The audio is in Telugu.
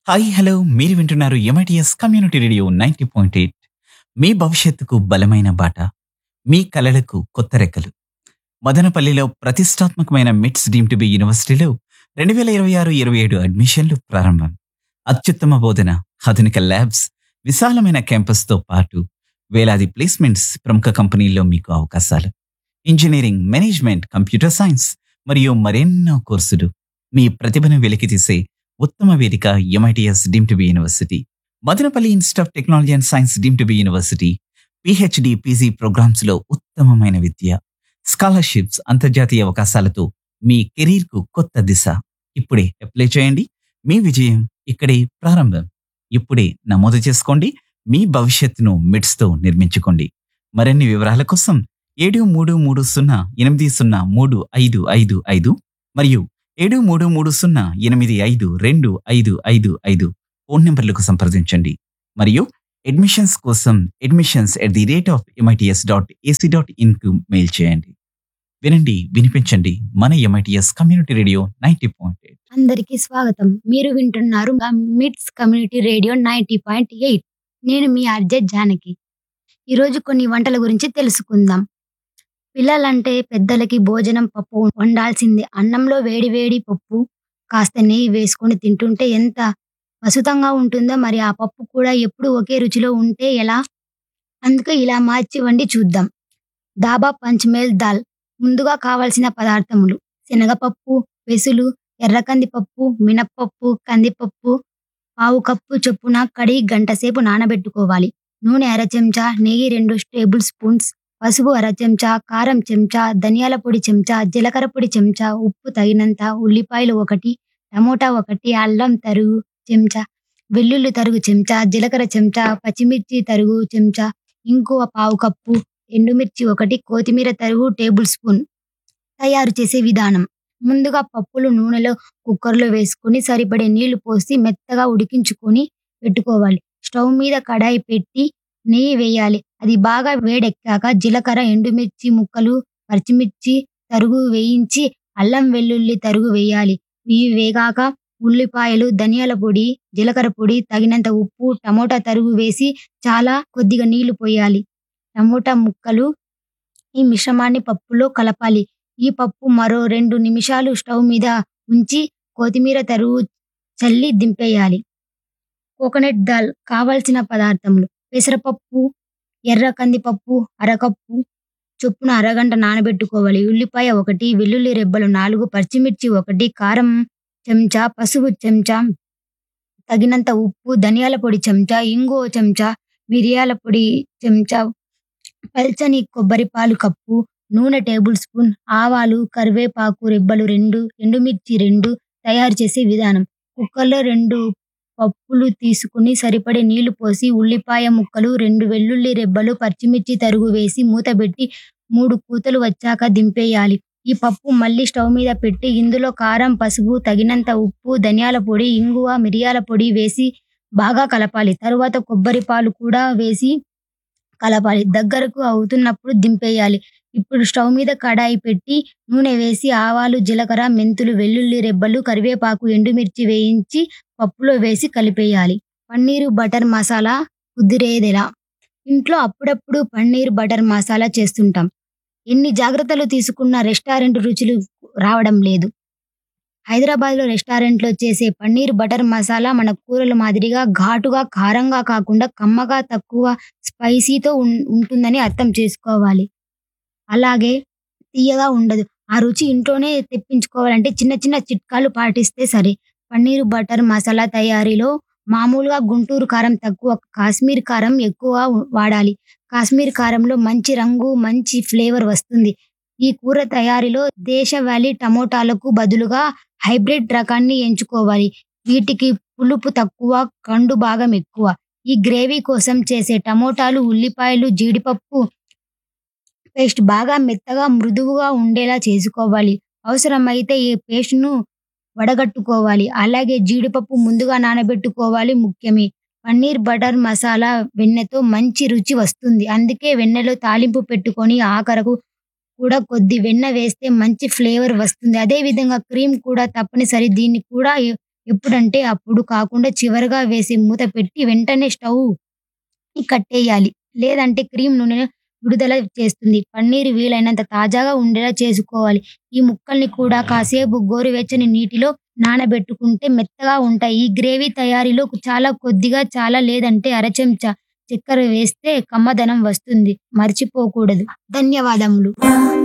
హాయ్ హలో మీరు వింటున్నారు MITS community radio ninety point eight మీ భవిష్యత్తుకు బలమైన బాట మీ కలలకు కొత్త రెక్కలు మదనపల్లిలో ప్రతిష్టాత్మకమైన మిట్స్ డీమ్ టు బి యూనివర్సిటీలో రెండు వేల ఇరవై ఆరు ఇరవై ఏడు అడ్మిషన్లు ప్రారంభం అత్యుత్తమ బోధన ఆధునిక ల్యాబ్స్ విశాలమైన క్యాంపస్తో పాటు వేలాది ప్లేస్మెంట్స్ ప్రముఖ కంపెనీల్లో మీకు అవకాశాలు ఇంజనీరింగ్ మేనేజ్మెంట్ కంప్యూటర్ సైన్స్ మరియు మరెన్నో కోర్సులు మీ ప్రతిభను వెలికితీసే ఉత్తమ వేదిక MITS deem to be university Madanapalle institute of technology and science deem to be university PhD PG programmes లో ఉత్తమమైన విద్య స్కాలర్షిప్స్ అంతర్జాతీయ అవకాశాలతో మీ కెరీర్ కు కొత్త దిశ ఇప్పుడే అప్లై చేయండి మీ విజయం ఇక్కడే ప్రారంభం ఇప్పుడే నమోదు చేసుకోండి మీ భవిష్యత్తును మిడ్స్ తో నిర్మించుకోండి మరిన్ని వివరాల కోసం ఏడు మూడు మూడు సున్నా ఎనిమిది సున్నా మూడు ఐదు ఐదు ఐదు మరియు ఏడు మూడు మూడు సున్నా ఎనిమిది ఐదు రెండు ఐదు ఐదు ఐదు ఫోన్ నెంబర్లకు సంప్రదించండి మరియు అడ్మిషన్స్ కోసం admissions at the rate of MITS dot AC dot ఇన్కు మెయిల్ చేయండి వినండి వినిపించండి మన MITS community radio ninety point eight అందరికీ స్వాగతం మీరు వింటున్నారు MITS community radio ninety point eight నేను మీ ఆర్జే జానకి ఈరోజు కొన్ని వంటల గురించి తెలుసుకుందాం పిల్లలంటే పెద్దలకి భోజనం పప్పు వండాల్సిందే అన్నంలో వేడి వేడి పప్పు కాస్త నెయ్యి వేసుకొని తింటుంటే ఎంత వసుతంగా ఉంటుందో మరి ఆ పప్పు కూడా ఎప్పుడు ఒకే రుచిలో ఉంటే ఎలా అందుకే ఇలా మార్చి వండి చూద్దాం దాబా పంచ్మేల్ దాల్ ముందుగా కావలసిన పదార్థములు శనగపప్పు పెసులు ఎర్ర కందిపప్పు మినప్పప్పు కందిపప్పు పావు కప్పు చొప్పున కడిగి గంట సేపు నానబెట్టుకోవాలి నూనె అర చెంచా నెయ్యి రెండు టేబుల్ స్పూన్స్ పసుపు అర చెంచా కారం చెంచా ధనియాల పొడి చెంచా జీలకర్ర పొడి చెంచా ఉప్పు తగినంత ఉల్లిపాయలు ఒకటి టమోటా ఒకటి అల్లం తరుగు చెంచా వెల్లుల్లి తరుగు చెంచా జీలకర్ర చెంచా పచ్చిమిర్చి తరుగు చెంచా ఇంగువ పావు కప్పు ఎండుమిర్చి ఒకటి కొత్తిమీర తరుగు టేబుల్ స్పూన్ తయారు చేసే విధానం ముందుగా పప్పులు నూనెలో కుక్కర్లో వేసుకొని సరిపడే నీళ్లు పోసి మెత్తగా ఉడికించుకొని పెట్టుకోవాలి స్టవ్ మీద కడాయి పెట్టి నెయ్యి వేయాలి అది బాగా వేడెక్కాక జీలకర్ర ఎండుమిర్చి ముక్కలు పచ్చిమిర్చి తరుగు వేయించి అల్లం వెల్లుల్లి తరుగు వేయాలి ఇవి వేగాక ఉల్లిపాయలు ధనియాల పొడి జీలకర్ర పొడి తగినంత ఉప్పు టమోటా తరుగు వేసి చాలా కొద్దిగా నీళ్లు పోయాలి టమోటా ముక్కలు ఈ మిశ్రమాన్ని పప్పులో కలపాలి ఈ పప్పు మరో రెండు నిమిషాలు స్టవ్ మీద ఉంచి కొత్తిమీర తరుగు చల్లి దింపేయాలి కోకోనట్ దాల్ కావలసిన పదార్థములు పెసరపప్పు ఎర్ర కందిపప్పు అరకప్పు చొప్పున అరగంట నానబెట్టుకోవాలి ఉల్లిపాయ ఒకటి వెల్లుల్లి రెబ్బలు నాలుగు పచ్చిమిర్చి ఒకటి కారం చెంచా పసుపు చెంచా తగినంత ఉప్పు ధనియాల పొడి చెంచా ఇంగువ చెంచా మిరియాల పొడి చెంచా పల్చని కొబ్బరి పాలు కప్పు నూనె టేబుల్ స్పూన్ ఆవాలు కరివేపాకు రెబ్బలు రెండు ఎండుమిర్చి రెండు తయారు చేసే విధానం కుక్కర్లో రెండు పప్పులు తీసుకుని సరిపడే నీళ్లు పోసి ఉల్లిపాయ ముక్కలు రెండు వెల్లుల్లి రెబ్బలు పచ్చిమిర్చి తరుగు వేసి మూతబెట్టి మూడు కూతలు వచ్చాక దింపేయాలి ఈ పప్పు మళ్ళీ స్టవ్ మీద పెట్టి ఇందులో కారం పసుపు తగినంత ఉప్పు ధనియాల పొడి ఇంగువ మిరియాల పొడి వేసి బాగా కలపాలి తరువాత కొబ్బరి పాలు కూడా వేసి కలపాలి దగ్గరకు అవుతున్నప్పుడు దింపేయాలి ఇప్పుడు స్టవ్ మీద కడాయి పెట్టి నూనె వేసి ఆవాలు జీలకర్ర మెంతులు వెల్లుల్లి రెబ్బలు కరివేపాకు ఎండుమిర్చి వేయించి పప్పులో వేసి కలిపేయాలి పన్నీరు బటర్ మసాలా కుదిరేదెలా ఇంట్లో అప్పుడప్పుడు పన్నీర్ బటర్ మసాలా చేస్తుంటాం ఎన్ని జాగ్రత్తలు తీసుకున్న రెస్టారెంట్ రుచులు రావడం లేదు హైదరాబాద్లో రెస్టారెంట్లో చేసే పన్నీర్ బటర్ మసాలా మన కూరల మాదిరిగా ఘాటుగా కారంగా కాకుండా కమ్మగా తక్కువ స్పైసీతో ఉం- ఉంటుందని అర్థం చేసుకోవాలి అలాగే తీయగా ఉండదు ఆ రుచి ఇంట్లోనే తెప్పించుకోవాలంటే చిన్న చిన్న చిట్కాలు పాటిస్తే సరే పన్నీరు బటర్ మసాలా తయారీలో మామూలుగా గుంటూరు కారం తక్కువ కాశ్మీర్ కారం ఎక్కువ వాడాలి కాశ్మీర్ కారంలో మంచి రంగు మంచి ఫ్లేవర్ వస్తుంది ఈ కూర తయారీలో దేశవాళీ టమోటాలకు బదులుగా హైబ్రిడ్ రకాన్ని ఎంచుకోవాలి వీటికి పులుపు తక్కువ కండు భాగం ఎక్కువ ఈ గ్రేవీ కోసం చేసే టమోటాలు ఉల్లిపాయలు జీడిపప్పు పేస్ట్ బాగా మెత్తగా మృదువుగా ఉండేలా చేసుకోవాలి అవసరమైతే ఈ పేస్ట్ను వడగట్టుకోవాలి అలాగే జీడిపప్పు ముందుగా నానబెట్టుకోవాలి ముఖ్యమే పన్నీర్ బటర్ మసాలా వెన్నెతో మంచి రుచి వస్తుంది అందుకే వెన్నెలో తాలింపు పెట్టుకొని ఆఖరకు కూడా కొద్ది వెన్న వేస్తే మంచి ఫ్లేవర్ వస్తుంది అదే విధంగా క్రీమ్ కూడా తప్పనిసరి దీన్ని కూడా ఎప్పుడంటే అప్పుడు కాకుండా చివరగా వేసి మూత పెట్టి వెంటనే స్టవ్ కట్టేయాలి లేదంటే క్రీమ్ నూనె విడుదల చేస్తుంది పన్నీర్ వీలైనంత తాజాగా ఉండేలా చేసుకోవాలి ఈ ముక్కల్ని కూడా కాసేపు గోరువెచ్చని నీటిలో నానబెట్టుకుంటే మెత్తగా ఉంటాయి ఈ గ్రేవీ తయారీలో చాలా కొద్దిగా చాలా లేదంటే అర చెంచా చక్కెర వేస్తే కమ్మదనం వస్తుంది మర్చిపోకూడదు ధన్యవాదములు